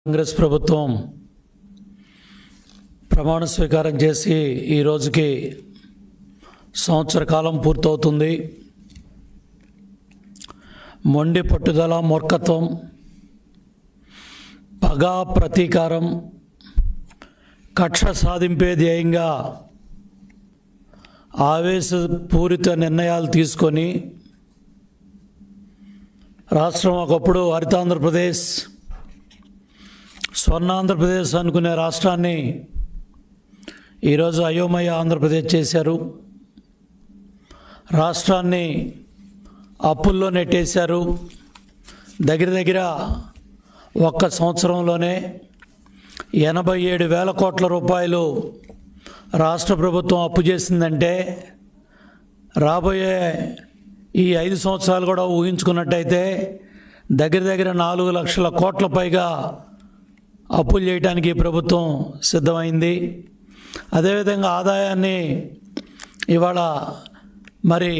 కాంగ్రెస్ ప్రభుత్వం ప్రమాణ స్వీకారం చేసి ఈ రోజుకి సంవత్సర కాలం పూర్తవుతుంది మొండి పట్టుదల మూర్ఖత్వం పగ ప్రతీకారం కక్ష సాధింపే ధ్యేయంగా ఆవేశపూరిత నిర్ణయాలు తీసుకొని రాష్ట్రం ఒకప్పుడు హరితాంధ్రప్రదేశ్ స్వర్ణాంధ్రప్రదేశ్ అనుకునే రాష్ట్రాన్ని ఈరోజు అయోమయ ఆంధ్రప్రదేశ్ చేశారు రాష్ట్రాన్ని అప్పుల్లో నెట్టేశారు దగ్గర దగ్గర ఒక్క సంవత్సరంలోనే ఎనభై ఏడు వేల కోట్ల రూపాయలు రాష్ట్ర ప్రభుత్వం అప్పు చేసిందంటే రాబోయే ఈ ఐదు సంవత్సరాలు కూడా ఊహించుకున్నట్టయితే దగ్గర దగ్గర నాలుగు లక్షల కోట్ల పైగా అప్పులు చేయడానికి ఈ ప్రభుత్వం సిద్ధమైంది అదేవిధంగా ఆదాయాన్ని ఇవాళ మరి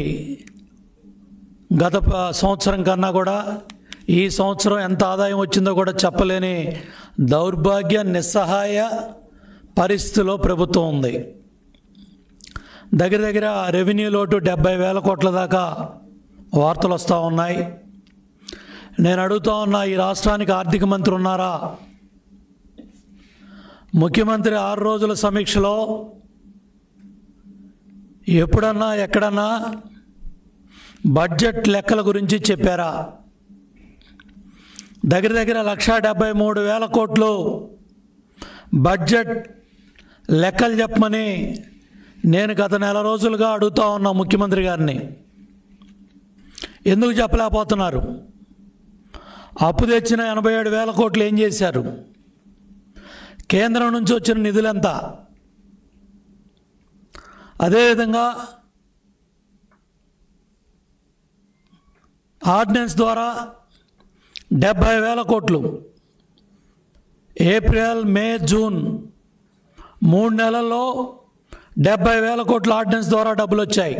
గత ప- సంవత్సరం కన్నా కూడా ఈ సంవత్సరం ఎంత ఆదాయం వచ్చిందో కూడా చెప్పలేని దౌర్భాగ్య నిస్సహాయ పరిస్థితిలో ప్రభుత్వం ఉంది దగ్గర దగ్గర రెవెన్యూ లోటు డెబ్బై వేల కోట్ల దాకా వార్తలు వస్తూ ఉన్నాయి నేను అడుగుతా ఉన్నా ఈ రాష్ట్రానికి ఆర్థిక మంత్రి ఉన్నారా ముఖ్యమంత్రి ఆరు రోజుల సమీక్షలో ఎప్పుడన్నా ఎక్కడన్నా బడ్జెట్ లెక్కల గురించి చెప్పారా దగ్గర దగ్గర లక్షా డెబ్బై మూడు వేల కోట్లు బడ్జెట్ లెక్కలు చెప్పమని నేను గత నెల రోజులుగా అడుగుతా ఉన్నా ముఖ్యమంత్రి గారిని ఎందుకు చెప్పలేకపోతున్నారు అప్పు తెచ్చిన ఎనభై ఏడు వేల కోట్లు ఏం చేశారు కేంద్రం నుంచి వచ్చిన నిధులెంత అదేవిధంగా ఆర్డినెన్స్ ద్వారా డెబ్భై వేల కోట్లు ఏప్రిల్ మే జూన్ మూడు నెలల్లో డెబ్భై వేల కోట్ల ఆర్డినెన్స్ ద్వారా డబ్బులు వచ్చాయి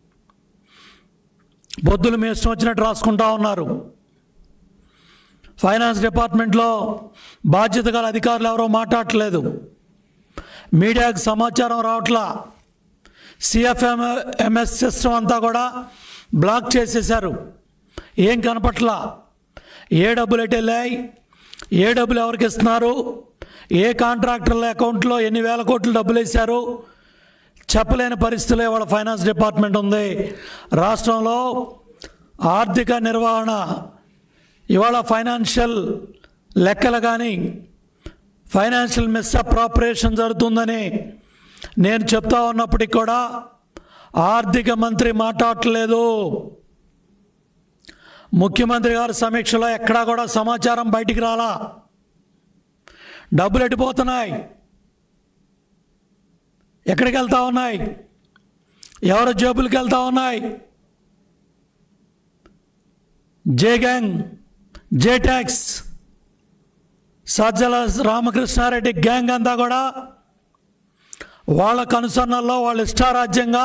బొద్దులు మీ ఇష్టం వచ్చినట్టు రాసుకుంటా ఉన్నారు ఫైనాన్స్ డిపార్ట్మెంట్లో బాధ్యత గల అధికారులు ఎవరో మాట్లాడట్లేదు మీడియాకు సమాచారం రావట్లా సిఎఫ్ఎం ఎంఎస్ సిస్టమ్ అంతా కూడా బ్లాక్ చేసేశారు ఏం కనపట్లా ఏ డబ్బులు ఎటు వెళ్ళాయి ఏ డబ్బులు ఎవరికి ఇస్తున్నారు ఏ కాంట్రాక్టర్ల అకౌంట్లో ఎన్ని వేల కోట్లు డబ్బులు వేశారు చెప్పలేని పరిస్థితిలో ఇవాళ ఫైనాన్స్ డిపార్ట్మెంట్ ఉంది రాష్ట్రంలో ఆర్థిక నిర్వహణ ఇవాళ ఫైనాన్షియల్ లెక్కలు కానీ ఫైనాన్షియల్ మిస్అప్రాపరేషన్ జరుగుతుందని నేను చెప్తా ఉన్నప్పటికీ కూడా ఆర్థిక మంత్రి మాట్లాడట్లేదు ముఖ్యమంత్రి గారి సమీక్షలో ఎక్కడా కూడా సమాచారం బయటికి రాలా డబ్బులు ఎట్టిపోతున్నాయి ఎక్కడికి వెళ్తా ఉన్నాయి ఎవరి జేబులకి వెళ్తా ఉన్నాయి J gang J tax Sajjala Ramakrishnareddy gang అంతా కూడా వాళ్ళ కనుసన్నల్లో వాళ్ళ ఇష్టారాజ్యంగా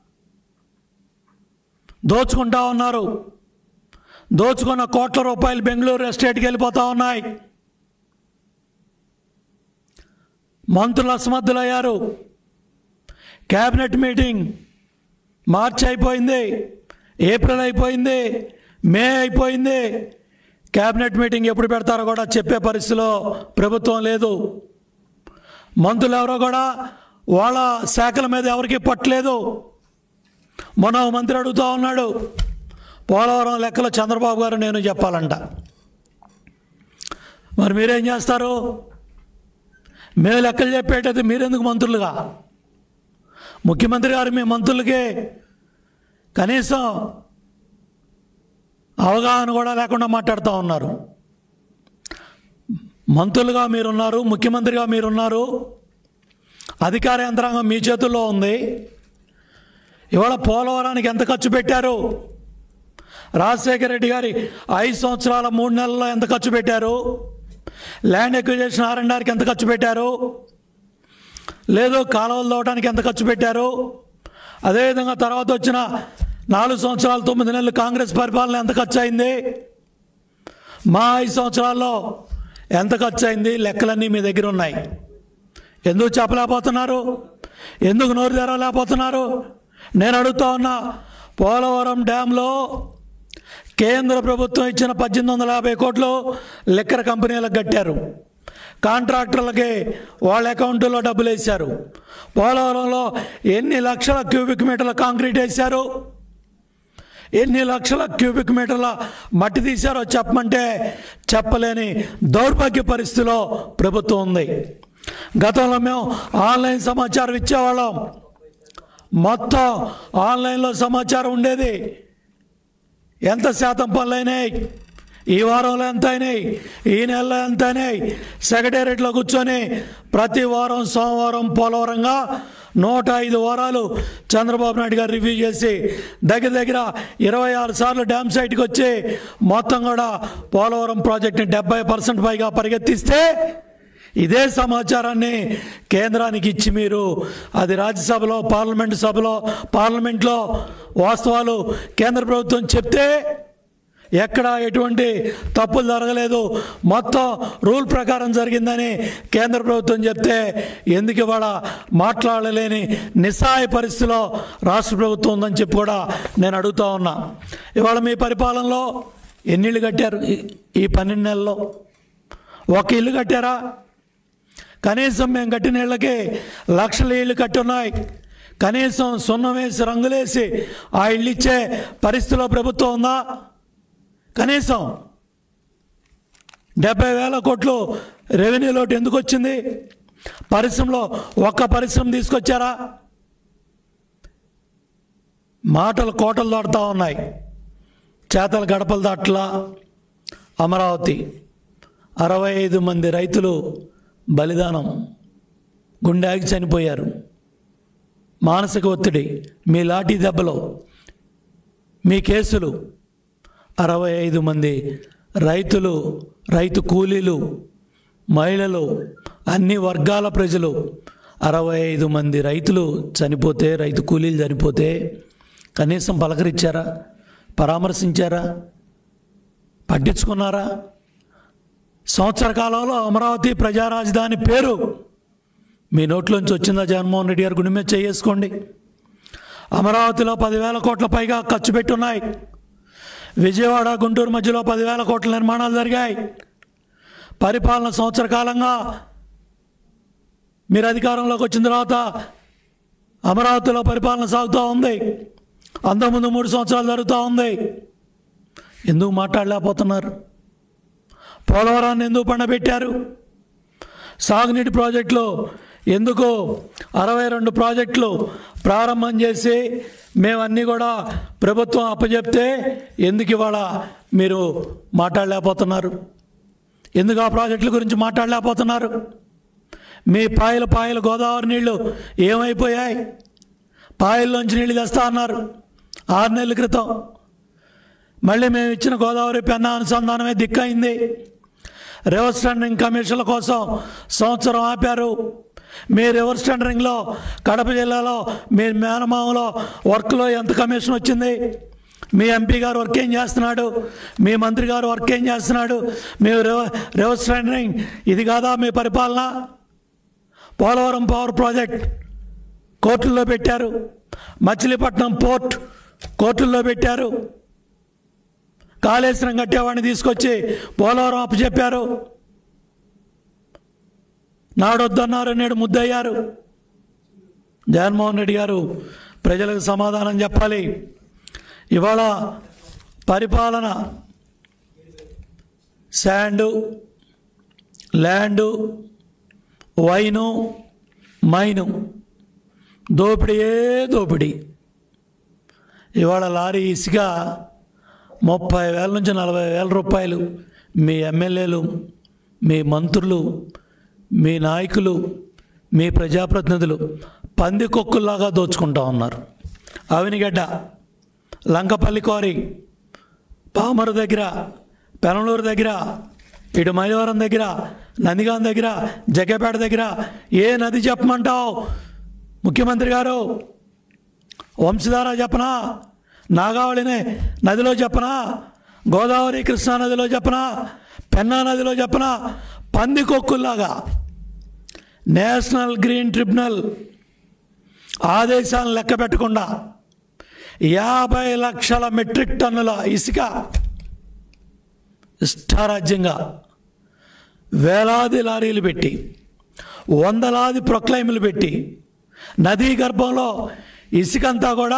దోచుకుంటా ఉన్నారు దోచుకున్న కోట్ల రూపాయలు బెంగళూరు ఎస్టేట్కి వెళ్ళిపోతా ఉన్నాయి మంత్రులు అసమర్థులయ్యారు క్యాబినెట్ మీటింగ్ మార్చి అయిపోయింది ఏప్రిల్ అయిపోయింది మే అయిపోయింది క్యాబినెట్ మీటింగ్ ఎప్పుడు పెడతారో కూడా చెప్పే పరిస్థితిలో ప్రభుత్వం లేదు మంత్రులు ఎవరో కూడా వాళ్ళ శాఖల మీద ఎవరికి పట్టలేదు మొన్న ఒక మంత్రి అడుగుతూ ఉన్నాడు పోలవరం లెక్కలో చంద్రబాబు గారు నేను చెప్పాలంట మరి మీరేం చేస్తారు మేము లెక్కలు చెప్పేటది మీరెందుకు మంత్రులుగా ముఖ్యమంత్రి గారు మీ మంత్రులకి కనీసం అవగాహన కూడా లేకుండా మాట్లాడుతూ ఉన్నారు మంత్రులుగా మీరున్నారు ముఖ్యమంత్రిగా మీరున్నారు అధికార యంత్రాంగం మీ చేతుల్లో ఉంది ఇవాళ పోలవరానికి ఎంత ఖర్చు పెట్టారు రాజశేఖర రెడ్డి గారి ఐదు సంవత్సరాల మూడు నెలల్లో ఎంత ఖర్చు పెట్టారు ల్యాండ్ ఎక్విజేషన్ ఆర్ అండ్ ఆర్కి ఎంత ఖర్చు పెట్టారు లేదు కాలువలు తవ్వడానికి ఎంత ఖర్చు పెట్టారు అదేవిధంగా తర్వాత వచ్చిన నాలుగు సంవత్సరాలు తొమ్మిది నెలలు కాంగ్రెస్ పరిపాలన ఎంత ఖర్చు అయింది మా ఐదు సంవత్సరాల్లో ఎంత ఖర్చు అయింది లెక్కలన్నీ మీ దగ్గర ఉన్నాయి ఎందుకు చెప్పలేకపోతున్నారు ఎందుకు నోరు తెరవలేకపోతున్నారు నేను అడుగుతా ఉన్నా పోలవరం డ్యాంలో కేంద్ర ప్రభుత్వం ఇచ్చిన పద్దెనిమిది వందల యాభై కోట్లు లిక్కర్ కంపెనీలకు కట్టారు కాంట్రాక్టర్లకి వాళ్ళ అకౌంట్లో డబ్బులు వేశారు పోలవరంలో ఎన్ని లక్షల క్యూబిక్ మీటర్ల కాంక్రీట్ వేశారు ఎన్ని లక్షల క్యూబిక్ మీటర్ల మట్టి తీశారో చెప్పమంటే చెప్పలేని దౌర్భాగ్య పరిస్థితిలో ప్రభుత్వం ఉంది గతంలో మేము ఆన్లైన్ సమాచారం ఇచ్చేవాళ్ళం మొత్తం ఆన్లైన్లో సమాచారం ఉండేది ఎంత శాతం పనులు అయినాయి ఈ వారంలో ఎంత అయినాయి ఈ నెలలో ఎంత అయినాయి సెక్రటేరియట్లో కూర్చొని ప్రతి వారం సోమవారం పోలవరంగా నూట ఐదు వారాలు చంద్రబాబు నాయుడు గారు రివ్యూ చేసి దగ్గర దగ్గర ఇరవై ఆరు సార్లు డ్యామ్ సైట్కి వచ్చి మొత్తం కూడా పోలవరం ప్రాజెక్ట్ని డెబ్బై పర్సెంట్ పైగా పరిగెత్తిస్తే ఇదే సమాచారాన్ని కేంద్రానికి ఇచ్చి మీరు అది రాజ్యసభలో పార్లమెంటు సభలో పార్లమెంట్లో వాస్తవాలు కేంద్ర ప్రభుత్వం చెప్తే ఎక్కడ ఎటువంటి తప్పులు జరగలేదు మొత్తం రూల్ ప్రకారం జరిగిందని కేంద్ర ప్రభుత్వం చెప్తే ఎందుకు ఇవాళ మాట్లాడలేని నిస్సహాయ పరిస్థితిలో రాష్ట్ర ప్రభుత్వం ఉందని చెప్పి కూడా నేను అడుగుతా ఉన్నా ఇవాళ మీ పరిపాలనలో ఎన్ని ఇళ్ళు కట్టారు ఈ- ఈ పన్నెండు నెలల్లో ఒక ఇల్లు కట్టారా కనీసం మేము కట్టిన ఇళ్ళకి లక్షల ఇళ్ళు కట్టున్నాయి కనీసం సున్నం వేసి రంగులేసి ఆ ఇల్లు ఇచ్చే పరిస్థితిలో ప్రభుత్వం ఉందా కనీసం డెబ్బై వేల కోట్లు రెవెన్యూ లోటు ఎందుకు వచ్చింది పరిశ్రమలో ఒక్క పరిశ్రమ తీసుకొచ్చారా మాటలు కోటలు దాటుతూ ఉన్నాయి చేతలు గడపలు దాట్లా అమరావతి అరవై ఐదు మంది రైతులు బలిదానం గుండెకి చనిపోయారు మానసిక ఒత్తిడి మీ లాఠీ దెబ్బలో మీ కేసులు అరవై ఐదు మంది రైతులు రైతు కూలీలు మహిళలు అన్ని వర్గాల ప్రజలు అరవై ఐదు మంది రైతులు చనిపోతే రైతు కూలీలు చనిపోతే కనీసం పలకరించారా పరామర్శించారా పట్టించుకున్నారా సంవత్సర కాలంలో అమరావతి ప్రజా రాజధాని పేరు మీ నోట్లోంచి వచ్చిందా జగన్మోహన్ రెడ్డి గారు గుండె మీద చేసుకోండి అమరావతిలో పదివేల కోట్ల పైగా ఖర్చు పెట్టున్నాయి విజయవాడ గుంటూరు మధ్యలో పదివేల కోట్ల నిర్మాణాలు జరిగాయి పరిపాలన సంవత్సర కాలంగా మీరు అధికారంలోకి వచ్చిన తర్వాత అమరావతిలో పరిపాలన సాగుతూ ఉంది అంతకుముందు మూడు సంవత్సరాలు జరుగుతూ ఉంది ఎందుకు మాట్లాడలేకపోతున్నారు పోలవరాన్ని ఎందుకు పండబెట్టారు సాగునీటి ప్రాజెక్టులు ఎందుకు అరవై రెండు ప్రాజెక్టులు ప్రారంభం చేసి మేమన్నీ కూడా ప్రభుత్వం అప్పచెప్తే ఎందుకు ఇవాళ మీరు మాట్లాడలేకపోతున్నారు ఎందుకు ఆ ప్రాజెక్టుల గురించి మాట్లాడలేకపోతున్నారు మీ పాయలు పాయలు గోదావరి నీళ్లు ఏమైపోయాయి పాయల్లోంచి నీళ్ళు తెస్తా అన్నారు ఆరు నెలల క్రితం మళ్ళీ మేము ఇచ్చిన గోదావరి పెన్నా అనుసంధానమే దిక్కైంది రివర్స్ టెండరింగ్ కమిషన్ల కోసం సంవత్సరం ఆపారు మీ రివర్స్ టెండరింగ్లో కడప జిల్లాలో మీ మేనమామలో వర్క్లో ఎంత కమిషన్ వచ్చింది మీ ఎంపీ గారు వర్క్ ఏం చేస్తున్నాడు మీ మంత్రి గారు వర్క్ ఏం చేస్తున్నాడు మీ రివ- రివర్స్ టెండరింగ్ ఇది కాదా మీ పరిపాలన పోలవరం పవర్ ప్రాజెక్ట్ కోర్టుల్లో పెట్టారు మచిలీపట్నం పోర్ట్ కోర్టుల్లో పెట్టారు కాళేశ్వరం కట్టేవాడిని తీసుకొచ్చి పోలవరం అప్పచెప్పారు నాడొద్దన్నారు నేడు ముద్దయ్యారు జగన్మోహన్ రెడ్డి గారు ప్రజలకు సమాధానం చెప్పాలి ఇవాళ పరిపాలన శాండు ల్యాండు వైను మైను దోపిడీయే దోపిడీ ఇవాళ లారీ ఇసుక ముప్పై వేల నుంచి నలభై వేల రూపాయలు మీ ఎమ్మెల్యేలు మీ మంత్రులు మీ నాయకులు మీ ప్రజాప్రతినిధులు పంది కొక్కుల్లాగా దోచుకుంటా ఉన్నారు అవినిగడ్డ లంకపల్లి కోరి పామరు దగ్గర పెనలూరు దగ్గర ఇటు మైలవరం దగ్గర నందిగాం దగ్గర జగ్గపేట దగ్గర ఏ నది చెప్పమంటావు ముఖ్యమంత్రి గారు వంశధార చెప్పనా నాగావళిని నదిలో చెప్పనా గోదావరి కృష్ణా నదిలో చెప్పనా పెన్నా నదిలో చెప్పనా పందికొక్కుల్లాగా నేషనల్ గ్రీన్ ట్రిబ్యునల్ ఆదేశాలను లెక్క పెట్టకుండా యాభై లక్షల మెట్రిక్ టన్నుల ఇసుక ఇష్టారాజ్యంగా వేలాది లారీలు పెట్టి వందలాది ప్రొక్లైములు పెట్టి నదీ గర్భంలో ఇసుకంతా కూడా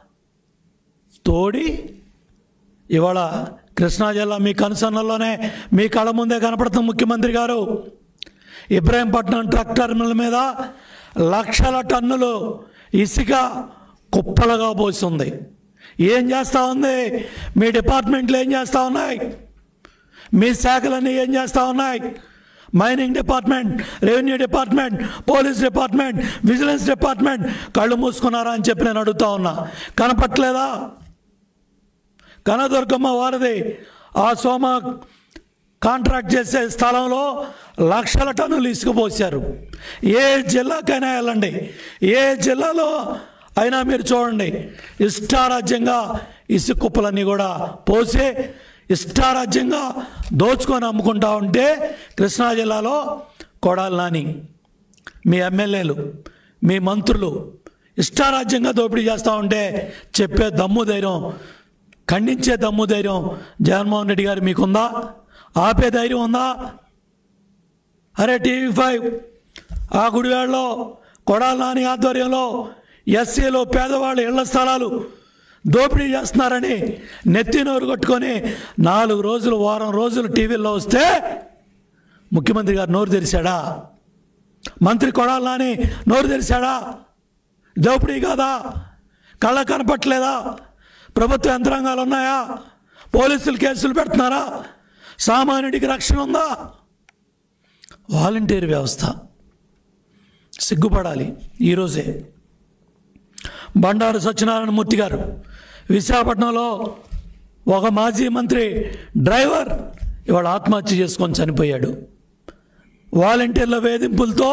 తోడి ఇవాళ కృష్ణా జిల్లా మీ కనుసన్నల్లోనే మీ కళ్ళ ముందే కనపడుతున్న ముఖ్యమంత్రి గారు ఇబ్రాహీంపట్నం ట్రక్ టర్మినల్ మీద లక్షల టన్నులు ఇసుక కుప్పలుగా పోస్తుంది ఏం చేస్తూ ఉంది మీ డిపార్ట్మెంట్లు ఏం చేస్తూ ఉన్నాయి మీ శాఖలన్నీ ఏం చేస్తూ ఉన్నాయి mining department revenue department police department vigilance department కళ్ళు మూసుకున్నారా అని చెప్పి నేను అడుగుతా ఉన్నా కనపట్లేదా కనదుర్గమ్మ వారిది ఆ సోమ కాంట్రాక్ట్ చేసే స్థలంలో లక్షల టన్నులు ఇసుక పోసారు ఏ జిల్లాకైనా వెళ్ళండి ఏ జిల్లాలో అయినా మీరు చూడండి ఇష్టారాజ్యంగా ఇసుక కుప్పలన్నీ కూడా పోసి ఇష్టారాజ్యంగా దోచుకొని అమ్ముకుంటా ఉంటే కృష్ణా జిల్లాలో కొడాలి నాని మీ ఎమ్మెల్యేలు మీ మంత్రులు ఇష్టారాజ్యంగా దోపిడీ చేస్తూ ఉంటే చెప్పే దమ్ము ధైర్యం ఖండించే దమ్ము ధైర్యం జగన్మోహన్ రెడ్డి గారు మీకుందా ఆపే ధైర్యం ఉందా అరే టీవీ ఫైవ్ ఆ గుడివాడలో కొడాలి నాని ఆధ్వర్యంలో ఎస్సీలు పేదవాళ్ళు ఇళ్ల స్థలాలు దోపిడీ చేస్తున్నారని నెత్తి నోరు కొట్టుకొని నాలుగు రోజులు వారం రోజులు టీవీల్లో వస్తే ముఖ్యమంత్రి గారు నోరు తెరిచాడా మంత్రి కొడాలి నాని నోరు తెరిచాడా దోపిడీ కాదా కళ్ళ కనపట్లేదా ప్రభుత్వ యంత్రాంగాలు ఉన్నాయా పోలీసులు కేసులు పెడుతున్నారా సామాన్యుడికి రక్షణ ఉందా వాలంటీర్ వ్యవస్థ సిగ్గుపడాలి ఈరోజే బండారు సత్యనారాయణ మూర్తి గారు విశాఖపట్నంలో ఒక మాజీ మంత్రి డ్రైవర్ ఇవాళ ఆత్మహత్య చేసుకొని చనిపోయాడు వాలంటీర్ల వేధింపులతో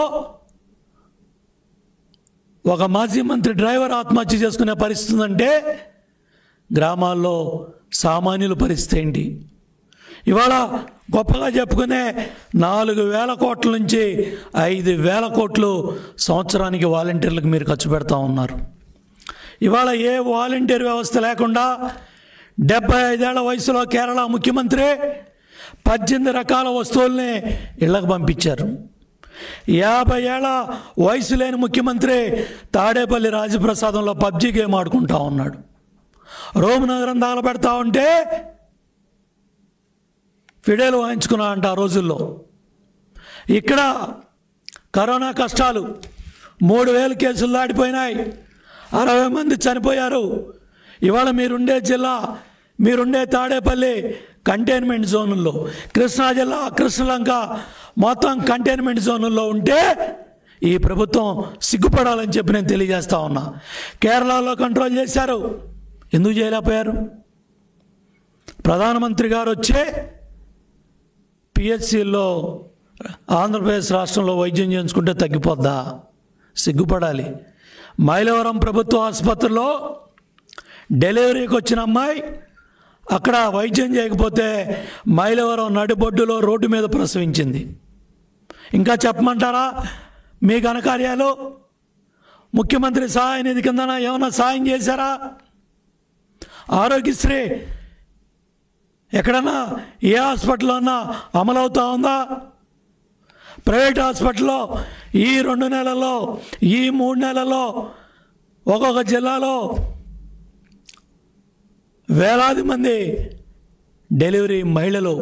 ఒక మాజీ మంత్రి డ్రైవర్ ఆత్మహత్య చేసుకునే పరిస్థితి ఉందంటే గ్రామాల్లో సామాన్యుల పరిస్థితి ఏంటి ఇవాళ గొప్పగా చెప్పుకునే నాలుగు వేల కోట్ల నుంచి ఐదు వేల కోట్లు సంవత్సరానికి వాలంటీర్లకు మీరు ఖర్చు పెడతా ఉన్నారు ఇవాళ ఏ వాలంటీర్ వ్యవస్థ లేకుండా డెబ్బై ఐదేళ్ల వయసులో కేరళ ముఖ్యమంత్రి పద్దెనిమిది రకాల వస్తువుల్ని ఇళ్లకు పంపించారు యాభై ఏళ్ళ వయసు లేని ముఖ్యమంత్రి తాడేపల్లి రాజప్రసాదంలో పబ్జి గేమ్ ఆడుకుంటా ఉన్నాడు రోమ్ నగరం తగలబెడతా ఉంటే ఫిడేలు వాయించుకున్నా అంట ఆ రోజుల్లో ఇక్కడ కరోనా కష్టాలు మూడు వేలు కేసులు దాటిపోయినాయి అరవై మంది చనిపోయారు ఇవాళ మీరుండే జిల్లా మీరుండే తాడేపల్లి కంటైన్మెంట్ జోనుల్లో కృష్ణా జిల్లా కృష్ణలంక మొత్తం కంటైన్మెంట్ జోనుల్లో ఉంటే ఈ ప్రభుత్వం సిగ్గుపడాలని చెప్పి నేను తెలియజేస్తా ఉన్నా కేరళలో కంట్రోల్ చేశారు ఎందుకు చేయలేకపోయారు ప్రధానమంత్రి గారు వచ్చే పిహెచ్సిల్లో ఆంధ్రప్రదేశ్ రాష్ట్రంలో వైద్యం చేయించుకుంటే తగ్గిపోద్దా సిగ్గుపడాలి మైలవరం ప్రభుత్వ ఆసుపత్రిలో డెలివరీకి వచ్చిన అమ్మాయి అక్కడ వైద్యం చేయకపోతే మైలవరం నడిబొడ్డులో రోడ్డు మీద ప్రసవించింది ఇంకా చెప్పమంటారా మీ ఘనకార్యాలు ముఖ్యమంత్రి సహాయ నిధి కింద ఏమైనా సాయం చేశారా ఆరోగ్యశ్రీ ఎక్కడన్నా ఏ హాస్పిటల్లో అన్నా అమలవుతా ఉందా ప్రైవేట్ హాస్పిటల్లో ఈ రెండు నెలల్లో ఈ మూడు నెలల్లో ఒక్కొక్క జిల్లాలో వేలాది మంది డెలివరీ మహిళలు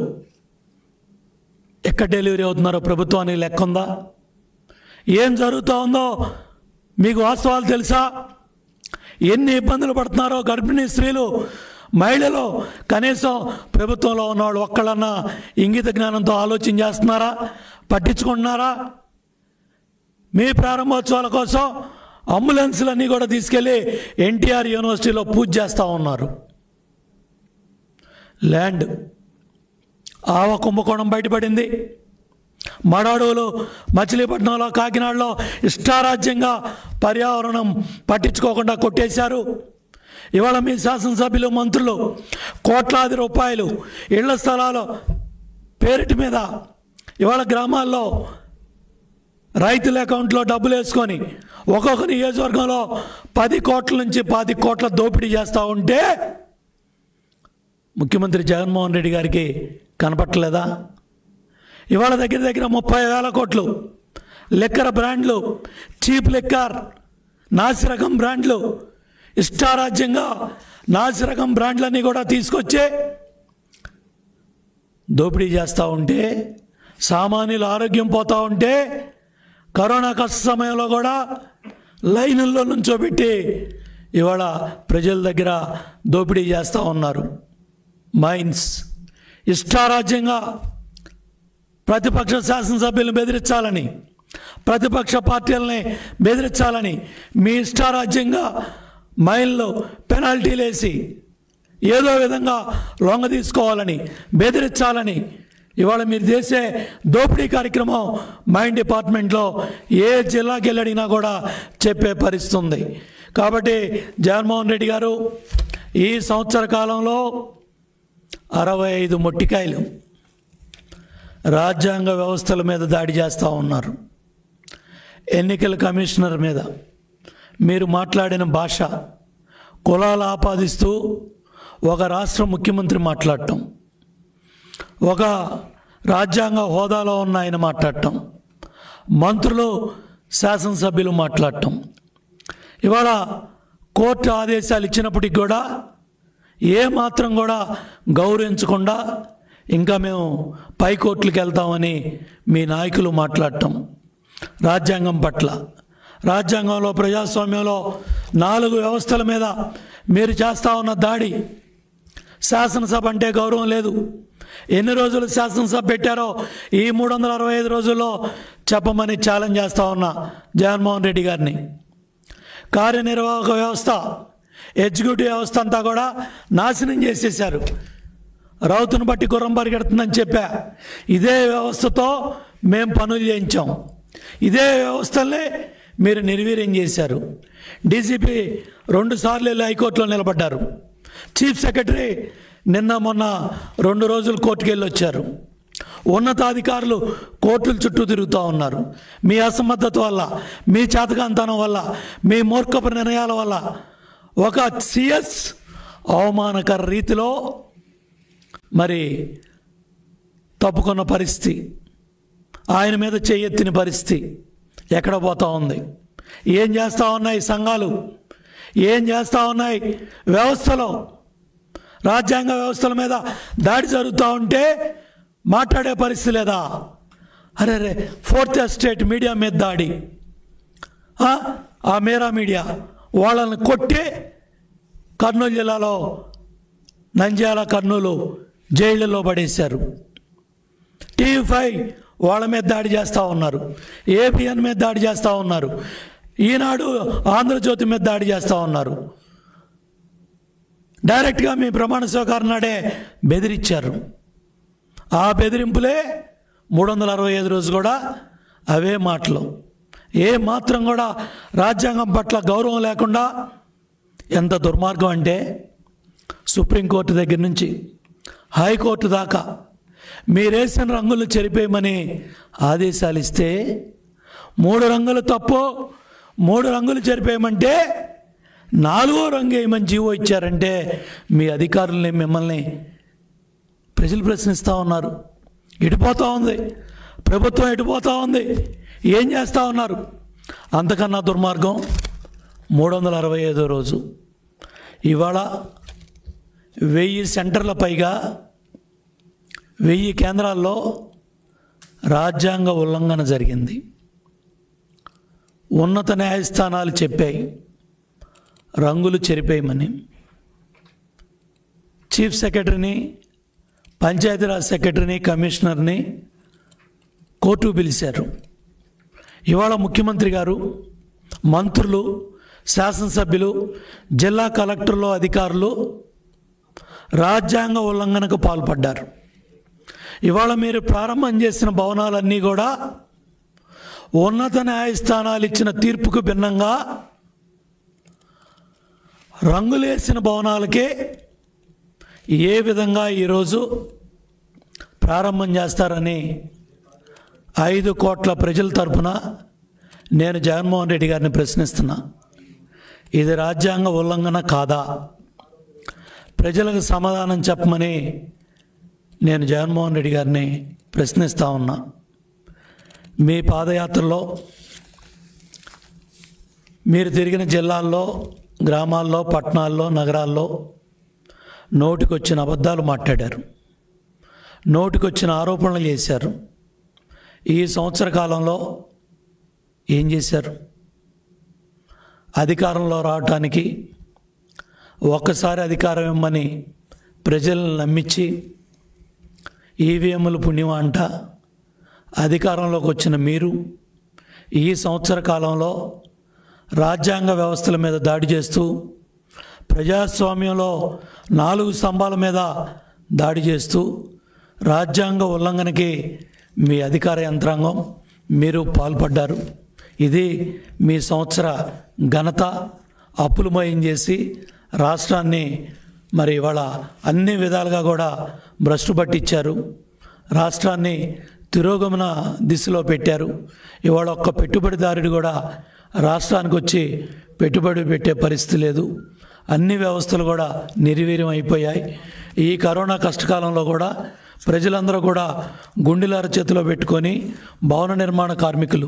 ఎక్కడ డెలివరీ అవుతున్నారో ప్రభుత్వానికి లెక్క ఉందా ఏం జరుగుతూ ఉందో మీకు వాస్తవాలు తెలుసా ఎన్ని ఇబ్బందులు పడుతున్నారో గర్భిణీ స్త్రీలు మహిళలు కనీసం ప్రభుత్వంలో ఉన్నవాళ్ళు ఒక్కళ్ళన్నా ఇంగిత జ్ఞానంతో ఆలోచన చేస్తున్నారా పట్టించుకుంటున్నారా మీ ప్రారంభోత్సవాల కోసం అంబులెన్స్లన్నీ కూడా తీసుకెళ్ళి ఎన్టీఆర్ యూనివర్సిటీలో పూజ చేస్తూ ఉన్నారు ల్యాండ్ ఆవ కుంభకోణం బయటపడింది మడాడులు మచిలీపట్నంలో కాకినాడలో ఇష్టారాజ్యంగా పర్యావరణం పట్టించుకోకుండా కొట్టేశారు ఇవాళ మీ శాసనసభ్యులు మంత్రులు కోట్లాది రూపాయలు ఇళ్ల స్థలాలు పేరిటి మీద ఇవాళ గ్రామాల్లో రైతుల అకౌంట్లో డబ్బులు వేసుకొని ఒక్కొక్క నియోజకవర్గంలో పది కోట్ల నుంచి పది కోట్ల దోపిడీ చేస్తూ ఉంటే ముఖ్యమంత్రి జగన్మోహన్ రెడ్డి గారికి కనపట్టలేదా ఇవాళ దగ్గర దగ్గర ముప్పై వేల కోట్లు లిక్కర్ బ్రాండ్లు చీప్ లిక్కర్ నాసిరకం బ్రాండ్లు ఇష్టారాజ్యంగా నాసిరకం బ్రాండ్లన్నీ కూడా తీసుకొచ్చే దోపిడీ చేస్తూ ఉంటే సామాన్యుల ఆరోగ్యం పోతూ ఉంటే కరోనా కష్ట సమయంలో కూడా లైనుల్లో నుంచోబెట్టి ఇవాళ ప్రజల దగ్గర దోపిడీ చేస్తూ ఉన్నారు మైన్స్ ఇష్టారాజ్యంగా ప్రతిపక్ష శాసనసభ్యులను బెదిరించాలని ప్రతిపక్ష పార్టీలని బెదిరించాలని మీ ఇష్టారాజ్యంగా మైన్లో పెనాల్టీలు వేసి ఏదో విధంగా లొంగ తీసుకోవాలని బెదిరించాలని ఇవాళ మీరు చేసే దోపిడీ కార్యక్రమం మైన్ డిపార్ట్మెంట్లో ఏ జిల్లాకి వెళ్ళడినా కూడా చెప్పే పరిస్థితి ఉంది కాబట్టి జగన్మోహన్ రెడ్డి గారు ఈ సంవత్సర కాలంలో అరవై ఐదు మొట్టికాయలు రాజ్యాంగ వ్యవస్థల మీద దాడి చేస్తూ ఉన్నారు ఎన్నికల కమిషనర్ మీద మీరు మాట్లాడిన భాష కులాలు ఆపాదిస్తూ ఒక రాష్ట్ర ముఖ్యమంత్రి మాట్లాడటం ఒక రాజ్యాంగ హోదాలో ఉన్న ఆయన మాట్లాడటం మంత్రులు శాసనసభ్యులు మాట్లాడటం ఇవాళ కోర్టు ఆదేశాలు ఇచ్చినప్పటికి కూడా ఏ మాత్రం కూడా గౌరవించకుండా ఇంకా మేము పై కోర్టులకు వెళ్తామని మీ నాయకులు మాట్లాడటం రాజ్యాంగం పట్ల రాజ్యాంగంలో ప్రజాస్వామ్యంలో నాలుగు వ్యవస్థల మీద మీరు చేస్తా ఉన్న దాడి శాసనసభ అంటే గౌరవం లేదు ఎన్ని రోజులు శాసనసభ పెట్టారో ఈ మూడు వందల అరవై ఐదు రోజుల్లో చెప్పమని ఛాలెంజ్ చేస్తా ఉన్నా జగన్మోహన్ రెడ్డి గారిని కార్యనిర్వాహక వ్యవస్థ ఎగ్జిక్యూటివ్ వ్యవస్థ అంతా కూడా నాశనం చేసేశారు రౌతును బట్టి గుర్రం పరిగెడుతుందని చెప్పా ఇదే వ్యవస్థతో మేము పనులు చేయించాం ఇదే వ్యవస్థల్ని మీరు నిర్వీర్యం చేశారు డీజీపీ రెండు సార్లు వెళ్ళి హైకోర్టులో నిలబడ్డారు చీఫ్ సెక్రటరీ నిన్న మొన్న రెండు రోజులు కోర్టుకు వెళ్ళి వచ్చారు ఉన్నతాధికారులు కోర్టుల చుట్టూ తిరుగుతూ ఉన్నారు మీ అసమర్థత వల్ల మీ చేతకాంతనం వల్ల మీ మూర్ఖపు నిర్ణయాల వల్ల ఒక సిఎస్ అవమానకర రీతిలో మరి తప్పుకున్న పరిస్థితి ఆయన మీద చేయెత్తిన పరిస్థితి ఎక్కడ పోతా ఉంది ఏం చేస్తూ ఉన్నాయి సంఘాలు ఏం చేస్తూ ఉన్నాయి వ్యవస్థలో రాజ్యాంగ వ్యవస్థల మీద దాడి జరుగుతూ ఉంటే మాట్లాడే పరిస్థితి లేదా అరే రే ఫోర్త్ ఎస్టేట్ మీడియా మీద దాడి ఆ? ఆ మేరా మీడియా వాళ్ళని కొట్టి కర్నూలు జిల్లాలో నంద్యాల కర్నూలు జైళ్ళలో పడేశారు టీవీ ఫైవ్ వాళ్ళ మీద దాడి చేస్తూ ఉన్నారు ఏబిఎన్ మీద దాడి చేస్తూ ఉన్నారు ఈనాడు ఆంధ్రజ్యోతి మీద దాడి చేస్తూ ఉన్నారు డైరెక్ట్గా మీ ప్రమాణ స్వీకారం నాడే బెదిరించారు ఆ బెదిరింపులే మూడు వందల అరవై ఐదు రోజు కూడా అవే మాటలు ఏ మాత్రం కూడా రాజ్యాంగం పట్ల గౌరవం లేకుండా ఎంత దుర్మార్గం అంటే సుప్రీంకోర్టు దగ్గర నుంచి హైకోర్టు దాకా మీరేసిన రంగులు చెరిపేయమని ఆదేశాలు ఇస్తే మూడు రంగులు తప్పు మూడు రంగులు చెరిపేయమంటే నాలుగో రంగు వేయమని జీవో ఇచ్చారంటే మీ అధికారుల్ని మిమ్మల్ని ప్రజలు ప్రశ్నిస్తూ ఉన్నారు ఎడిపోతూ ఉంది ప్రభుత్వం ఎడిపోతూ ఉంది ఏం చేస్తూ ఉన్నారు అంతకన్నా దుర్మార్గం మూడు వందల అరవై ఐదో రోజు ఇవాళ వెయ్యి సెంటర్ల పైగా వెయ్యి కేంద్రాల్లో రాజ్యాంగ ఉల్లంఘన జరిగింది ఉన్నత న్యాయస్థానాలు చెప్పాయి రంగులు చెరిపేయమని చీఫ్ సెక్రటరీని పంచాయతీరాజ్ సెక్రటరీని కమిషనర్ని కోర్టు పిలిచారు ఇవాళ ముఖ్యమంత్రి గారు మంత్రులు శాసనసభ్యులు జిల్లా కలెక్టర్లు అధికారులు రాజ్యాంగ ఉల్లంఘనకు పాల్పడ్డారు ఇవాళ మీరు ప్రారంభం చేసిన భవనాలన్నీ కూడా ఉన్నత న్యాయస్థానాలు ఇచ్చిన తీర్పుకు భిన్నంగా రంగులేసిన భవనాలకే ఏ విధంగా ఈరోజు ప్రారంభం చేస్తారని ఐదు కోట్ల ప్రజల తరపున నేను జగన్మోహన్ రెడ్డి గారిని ప్రశ్నిస్తున్నా ఇది రాజ్యాంగ ఉల్లంఘన కాదా ప్రజలకు సమాధానం చెప్పమని నేను జగన్మోహన్ రెడ్డి గారిని ప్రశ్నిస్తూ ఉన్నా మీ పాదయాత్రలో మీరు తిరిగిన జిల్లాల్లో గ్రామాల్లో పట్టణాల్లో నగరాల్లో నోటికొచ్చిన అబద్ధాలు మాట్లాడారు నోటికొచ్చిన ఆరోపణలు చేశారు ఈ సంవత్సర కాలంలో ఏం చేశారు అధికారంలో రావటానికి ఒక్కసారి అధికారం ఇమ్మని ప్రజలను నమ్మించి ఈవీఎంలు పుణ్యం అంట అధికారంలోకి వచ్చిన మీరు ఈ సంవత్సర కాలంలో రాజ్యాంగ వ్యవస్థల మీద దాడి చేస్తూ ప్రజాస్వామ్యంలో నాలుగు స్తంభాల మీద దాడి చేస్తూ రాజ్యాంగ ఉల్లంఘనకి మీ అధికార యంత్రాంగం మీరు పాల్పడ్డారు ఇది మీ సంవత్సర ఘనత అప్పులమయం చేసి రాష్ట్రాన్ని మరి ఇవాళ అన్ని విధాలుగా కూడా భ్రష్టు పట్టించారు రాష్ట్రాన్ని తిరోగమన దిశలో పెట్టారు ఇవాళ ఒక్క పెట్టుబడిదారుడు కూడా రాష్ట్రానికి వచ్చి పెట్టుబడి పెట్టే పరిస్థితి లేదు అన్ని వ్యవస్థలు కూడా నిర్వీర్యం అయిపోయాయి ఈ కరోనా కష్టకాలంలో కూడా ప్రజలందరూ కూడా గుండెలార చేతిలో పెట్టుకొని భవన నిర్మాణ కార్మికులు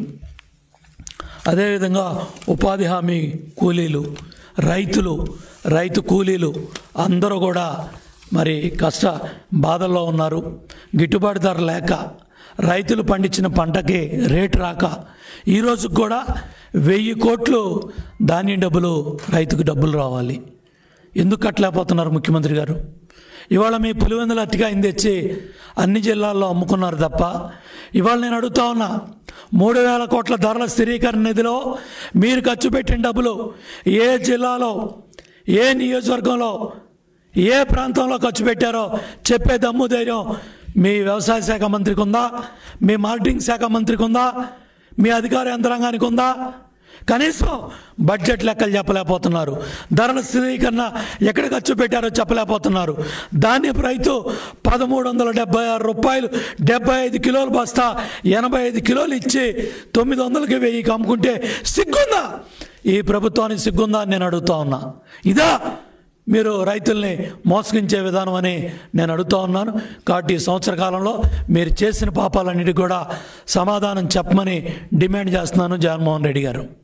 అదేవిధంగా ఉపాధి హామీ కూలీలు రైతులు రైతు కూలీలు అందరూ కూడా మరి కష్ట బాధల్లో ఉన్నారు గిట్టుబాటు ధర లేక రైతులు పండించిన పంటకి రేటు రాక ఈరోజు కూడా వెయ్యి కోట్లు ధాన్యం డబ్బులు రైతుకు డబ్బులు రావాలి ఎందుకు కట్టలేకపోతున్నారు ముఖ్యమంత్రి గారు ఇవాళ మీ పులివెందుల అట్టికాయని తెచ్చి అన్ని జిల్లాల్లో అమ్ముకున్నారు తప్ప ఇవాళ నేను అడుగుతా ఉన్నా మూడు వేల కోట్ల ధరల స్థిరీకరణ నిధిలో మీరు ఖర్చు పెట్టిన డబ్బులు ఏ జిల్లాలో ఏ నియోజకవర్గంలో ఏ ప్రాంతంలో ఖర్చు పెట్టారో చెప్పే దమ్ము ధైర్యం మీ వ్యవసాయ శాఖ మంత్రికి ఉందా మీ మార్కెటింగ్ శాఖ మంత్రికి ఉందా మీ అధికార యంత్రాంగానికి ఉందా కనీసం బడ్జెట్ లెక్కలు చెప్పలేకపోతున్నారు ధరల స్థిరీకరణ ఎక్కడ ఖర్చు పెట్టారో చెప్పలేకపోతున్నారు ధాన్యపు రైతు పదమూడు వందల డెబ్బై ఆరు రూపాయలు డెబ్బై ఐదు కిలోలు బస్తా ఎనభై ఐదు కిలోలు ఇచ్చి తొమ్మిది వందలకి వెయ్యికి అమ్ముకుంటే సిగ్గుందా ఈ ప్రభుత్వానికి సిగ్గుందా అని నేను అడుగుతా ఉన్నా ఇదా మీరు రైతుల్ని మోసగించే విధానం అని నేను అడుగుతా ఉన్నాను కాబట్టి ఈ సంవత్సర కాలంలో మీరు చేసిన పాపాలన్నిటికీ కూడా సమాధానం చెప్పమని డిమాండ్ చేస్తున్నాను జగన్మోహన్ రెడ్డి గారు